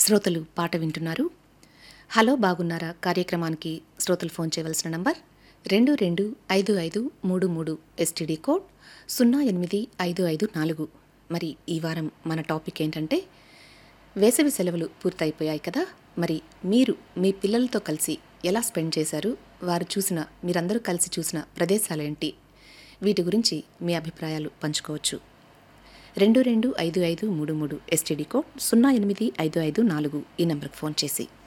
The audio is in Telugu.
శ్రోతలు పాట వింటున్నారు హలో బాగున్నారా కార్యక్రమానికి శ్రోతలు ఫోన్ చేయవలసిన నంబర్ రెండు రెండు ఐదు ఐదు మూడు మూడు ఎస్టీడీ కోడ్ సున్నా ఎనిమిది ఐదు ఐదు నాలుగు మరి ఈ వారం మన టాపిక్ ఏంటంటే వేసవి సెలవులు పూర్తయిపోయాయి కదా మరి మీరు మీ పిల్లలతో కలిసి ఎలా స్పెండ్ చేశారు వారు చూసిన మీరందరూ కలిసి చూసిన ప్రదేశాలు ఏంటి వీటి గురించి మీ అభిప్రాయాలు పంచుకోవచ్చు రెండు రెండు ఐదు ఐదు మూడు మూడు ఎస్టీడీ కోడ్ సున్నా ఎనిమిది ఐదు ఐదు నాలుగు ఈ నెంబర్కి ఫోన్ చేసి